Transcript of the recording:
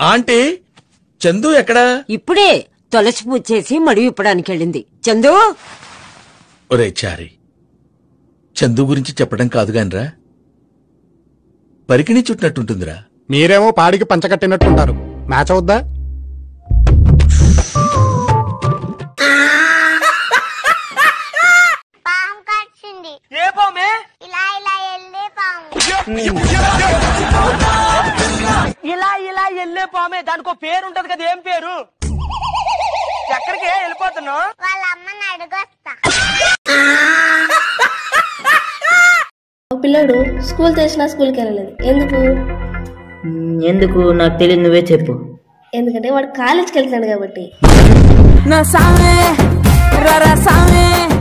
aunty Chandu ఎక్కడా ఇప్పుడే తులసి పూజ చేసి మడి ఇప్పడానికి వెళ్ళింది చందు ఒరే చారి చందు గురించి చెప్పడం కాదు గానిరా పరికిణి చుట్టినట్టుంటుందిరా మీరేమో పాడికి పంచకట్టినట్టుంటారు మ్యాచ్ అవుద్దా పాము కరిచింది ఏ పామే ఇలా ఇలా వెళ్ళే పాము ఇలా ఇలా వెళ్ళే పామే దానికో పేరు ఉంటది కదా ఏం పేరు ఎక్కడికి వెళ్ళిపోతున్నావు వాళ్ళ అమ్మని అడుగొస్తా ఓ పిల్లడు స్కూల్ తెచ్చినా స్కూల్కి వెళ్ళలేదు ఎందుకు ఎందుకు నాకు తెలియదు నువ్వే చెప్పు ఎందుకంటే వాడు కాలేజ్కి వెళ్తున్నాడు కాబట్టి నా సామే రరా సామే